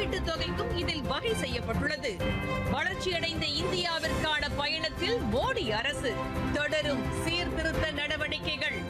காப்பீட்டுத் தொகைக்கும் இதில் வகை செய்யப்பட்டுள்ளது வளர்ச்சியடைந்த இந்தியாவிற்கான பயணத்தில் மோடி அரசு தொடரும் சீர்திருத்த நடவடிக்கைகள்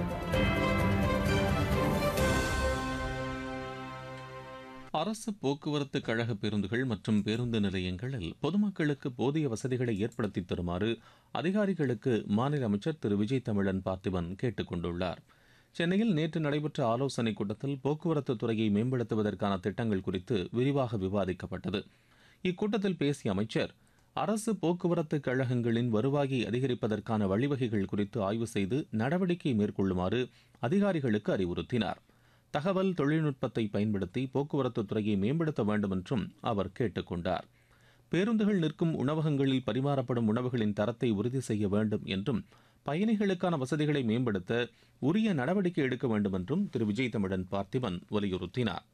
அரசு போக்குவரத்து கழக பேருந்துகள் மற்றும் பேருந்து நிலையங்களில் பொதுமக்களுக்கு போதிய வசதிகளை ஏற்படுத்தி தருமாறு அதிகாரிகளுக்கு மாநில அமைச்சர் திரு விஜய் தமிழன் பார்த்திபன் கேட்டுக் கொண்டுள்ளார் சென்னையில் நேற்று நடைபெற்ற ஆலோசனைக் கூட்டத்தில் போக்குவரத்து துறையை மேம்படுத்துவதற்கான திட்டங்கள் குறித்து விரிவாக விவாதிக்கப்பட்டது இக்கூட்டத்தில் பேசிய அமைச்சர் அரசு போக்குவரத்து கழகங்களின் வருவாயை அதிகரிப்பதற்கான வழிவகைகள் குறித்து ஆய்வு செய்து நடவடிக்கை மேற்கொள்ளுமாறு அதிகாரிகளுக்கு அறிவுறுத்தினார் தகவல் தொழில்நுட்பத்தை பயன்படுத்தி போக்குவரத்து துறையை மேம்படுத்த வேண்டும் என்றும் அவர் கேட்டுக்கொண்டார் பேருந்துகள் நிற்கும் உணவகங்களில் பரிமாறப்படும் உணவுகளின் தரத்தை உறுதி செய்ய வேண்டும் என்றும் பயணிகளுக்கான வசதிகளை மேம்படுத்த உரிய நடவடிக்கை எடுக்க வேண்டும் என்றும் திரு விஜய் தமிழன் பார்த்திபன் வலியுறுத்தினார்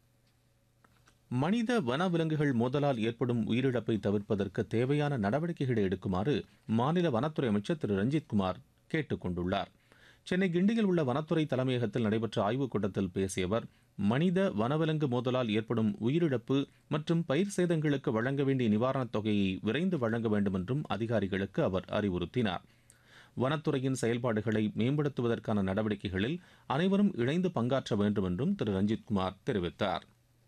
மனித வனவிலங்குகள் மோதலால் ஏற்படும் உயிரிழப்பை தவிர்ப்பதற்கு தேவையான நடவடிக்கைகளை எடுக்குமாறு மாநில வனத்துறை அமைச்சர் திரு ரஞ்சித் குமார் கேட்டுக் கொண்டுள்ளார் சென்னை கிண்டியில் உள்ள வனத்துறை தலைமையகத்தில் நடைபெற்ற ஆய்வுக் கூட்டத்தில் பேசிய அவர் மனித வனவிலங்கு மோதலால் ஏற்படும் உயிரிழப்பு மற்றும் பயிர் சேதங்களுக்கு வழங்க வேண்டிய நிவாரணத் தொகையை விரைந்து வழங்க வேண்டும் என்றும் அதிகாரிகளுக்கு அவர் அறிவுறுத்தினார் வனத்துறையின் செயல்பாடுகளை மேம்படுத்துவதற்கான நடவடிக்கைகளில் அனைவரும் இணைந்து பங்காற்ற வேண்டும் என்றும் திரு ரஞ்சித்குமார் தெரிவித்தார்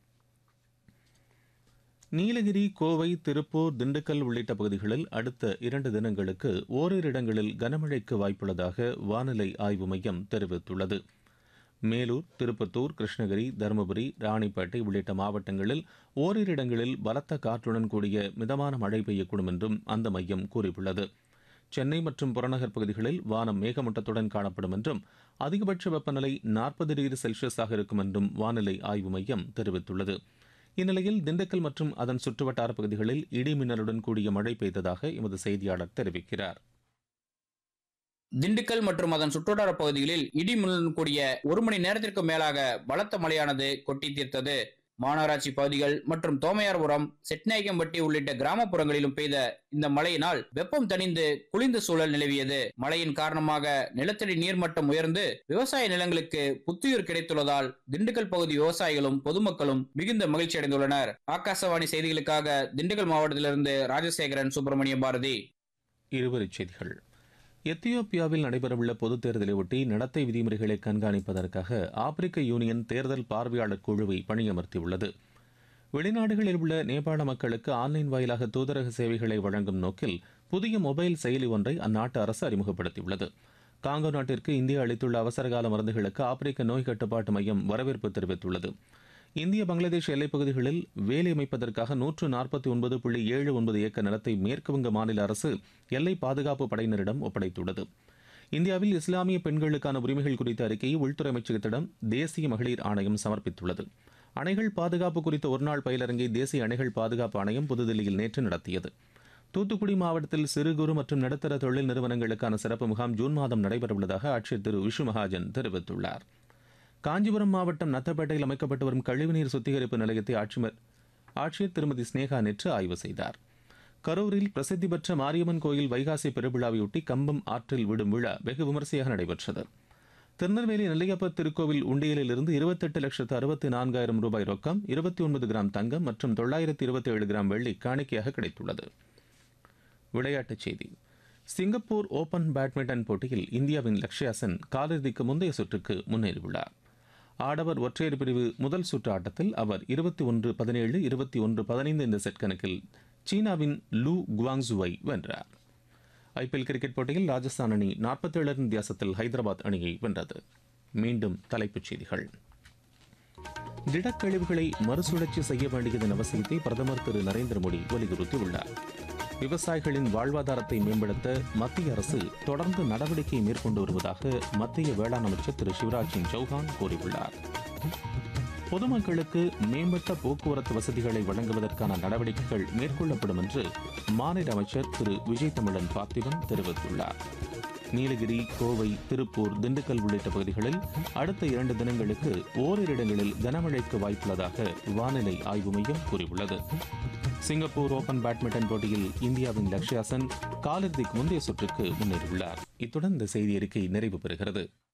நீலகிரி கோவை திருப்பூர் திண்டுக்கல் உள்ளிட்ட பகுதிகளில் அடுத்த இரண்டு தினங்களுக்கு ஓரிரு இடங்களில் கனமழைக்கு வாய்ப்புள்ளதாக வானிலை ஆய்வு மையம் தெரிவித்துள்ளது மேலூர் திருப்பத்தூர் கிருஷ்ணகிரி தருமபுரி ராணிப்பேட்டை உள்ளிட்ட மாவட்டங்களில் ஓரிரு இடங்களில் பலத்த காற்றுடன் கூடிய மிதமான மழை பெய்யக்கூடும் என்றும் அந்த மையம் கூறியுள்ளது சென்னை மற்றும் புறநகர் பகுதிகளில் வானம் மேகமூட்டத்துடன் காணப்படும் என்றும் அதிகபட்ச வெப்பநிலை நாற்பது டிகிரி செல்சியஸாக இருக்கும் என்றும் வானிலை ஆய்வு மையம் தெரிவித்துள்ளது இந்நிலையில் திண்டுக்கல் மற்றும் அதன் சுற்றுவட்டார பகுதிகளில் இடி மின்னலுடன் கூடிய மழை பெய்ததாக எமது செய்தியாளர் தெரிவிக்கிறார் திண்டுக்கல் மற்றும் அதன் சுற்றுவட்டார பகுதிகளில் இடி மின்னலுடன் கூடிய ஒரு மணி நேரத்திற்கு மேலாக பலத்த மழையானது கொட்டி தீர்த்தது மாநகராட்சி பகுதிகள் மற்றும் தோமையார்புரம் செட்நாயக்கம்பட்டி உள்ளிட்ட கிராமப்புறங்களிலும் பெய்த இந்த மழையினால் வெப்பம் தணிந்து குளிர்ந்த சூழல் நிலவியது மழையின் காரணமாக நிலத்தடி நீர்மட்டம் உயர்ந்து விவசாய நிலங்களுக்கு புத்துயிர் கிடைத்துள்ளதால் திண்டுக்கல் பகுதி விவசாயிகளும் பொதுமக்களும் மிகுந்த மகிழ்ச்சி அடைந்துள்ளனர் ஆகாசவாணி செய்திகளுக்காக திண்டுக்கல் மாவட்டத்திலிருந்து ராஜசேகரன் சுப்பிரமணிய பாரதி இருவரிச் செய்திகள் எத்தியோப்பியாவில் நடைபெறவுள்ள பொதுத் தேர்தலை ஒட்டி நடத்தை விதிமுறைகளை கண்காணிப்பதற்காக ஆப்பிரிக்க யூனியன் தேர்தல் பார்வையாளர் குழுவை பணியமர்த்தியுள்ளது வெளிநாடுகளில் உள்ள நேபாள மக்களுக்கு ஆன்லைன் வாயிலாக தூதரக சேவைகளை வழங்கும் நோக்கில் புதிய மொபைல் செயலி ஒன்றை அந்நாட்டு அரசு அறிமுகப்படுத்தியுள்ளது காங்கோ நாட்டிற்கு இந்தியா அளித்துள்ள அவசரகால மருந்துகளுக்கு ஆப்பிரிக்க நோய் கட்டுப்பாட்டு மையம் வரவேற்பு தெரிவித்துள்ளது இந்திய பங்களாதேஷ் எல்லைப் பகுதிகளில் வேலி அமைப்பதற்காக நூற்று நாற்பத்தி ஒன்பது புள்ளி ஏழு ஒன்பது ஏக்கர் நிலத்தை மேற்குவங்க மாநில அரசு எல்லை பாதுகாப்பு படையினரிடம் ஒப்படைத்துள்ளது இந்தியாவில் இஸ்லாமிய பெண்களுக்கான உரிமைகள் குறித்த அறிக்கையை உள்துறை அமைச்சகத்திடம் தேசிய மகளிர் ஆணையம் சமர்ப்பித்துள்ளது அணைகள் பாதுகாப்பு குறித்த ஒருநாள் பயிலரங்கை தேசிய அணைகள் பாதுகாப்பு ஆணையம் புதுதில்லியில் நேற்று நடத்தியது தூத்துக்குடி மாவட்டத்தில் சிறு குறு மற்றும் நடுத்தர தொழில் நிறுவனங்களுக்கான சிறப்பு முகாம் ஜூன் மாதம் நடைபெறவுள்ளதாக ஆட்சியர் திரு விஷு மகாஜன் தெரிவித்துள்ளார் காஞ்சிபுரம் மாவட்டம் நத்தப்பேட்டையில் அமைக்கப்பட்டு வரும் கழிவுநீர் சுத்திகரிப்பு நிலையத்தை ஆட்சிமர் ஆட்சியர் திருமதி ஸ்னேகா நேற்று ஆய்வு செய்தார் கரூரில் பிரசித்தி பெற்ற மாரியம்மன் கோயில் வைகாசி பெருவிழாவையொட்டி கம்பம் ஆற்றில் விடும் விழா வெகு விமரிசையாக நடைபெற்றது திருநெல்வேலி நெல்லையப்பர் திருக்கோவில் உண்டியலில் இருந்து இருபத்தெட்டு லட்சத்து அறுபத்தி நான்காயிரம் ரூபாய் ரொக்கம் இருபத்தி ஒன்பது கிராம் தங்கம் மற்றும் தொள்ளாயிரத்தி இருபத்தி ஏழு கிராம் வெள்ளி காணிக்கையாக கிடைத்துள்ளது விளையாட்டுச் செய்தி சிங்கப்பூர் ஓபன் பேட்மிண்டன் போட்டியில் இந்தியாவின் லக்ஷ்யா சென் காலிறுதிக்கு முந்தைய சுற்றுக்கு முன்னேறியுள்ளார் ஆடவர் ஒற்றையர் பிரிவு முதல் சுற்று ஆட்டத்தில் அவர் இருபத்தி ஒன்று பதினேழு இருபத்தி ஒன்று பதினைந்து இந்த செட் கணக்கில் சீனாவின் லூ குவாங்ஸுவை வென்றார் ஐபிஎல் கிரிக்கெட் போட்டியில் ராஜஸ்தான் அணி நாற்பத்தேழு ரன் வித்தியாசத்தில் ஹைதராபாத் அணியை வென்றது மீண்டும் தலைப்புச் செய்திகள் திடக்கழிவுகளை மறுசுழற்சி செய்ய வேண்டியதன் அவசியத்தை பிரதமர் திரு நரேந்திர மோடி வலியுறுத்தியுள்ளார் விவசாயிகளின் வாழ்வாதாரத்தை மேம்படுத்த மத்திய அரசு தொடர்ந்து நடவடிக்கை மேற்கொண்டு வருவதாக மத்திய வேளாண் அமைச்சர் திரு சிவராஜ் சிங் சௌஹான் கூறியுள்ளார் பொதுமக்களுக்கு மேம்பட்ட போக்குவரத்து வசதிகளை வழங்குவதற்கான நடவடிக்கைகள் மேற்கொள்ளப்படும் என்று மாநில அமைச்சர் திரு விஜய் தமிழன் பார்த்திபன் தெரிவித்துள்ளார் நீலகிரி கோவை திருப்பூர் திண்டுக்கல் உள்ளிட்ட பகுதிகளில் அடுத்த இரண்டு தினங்களுக்கு ஓரிரு இடங்களில் கனமழைக்கு வாய்ப்புள்ளதாக வானிலை ஆய்வு மையம் கூறியுள்ளது சிங்கப்பூர் ஓபன் பேட்மிண்டன் போட்டியில் இந்தியாவின் லக்ஷ்யா சென் காலிறுதிக்கு முந்தைய சுற்றுக்கு முன்னேறியுள்ளார் இத்துடன் இந்த செய்தி அறிக்கை நிறைவு பெறுகிறது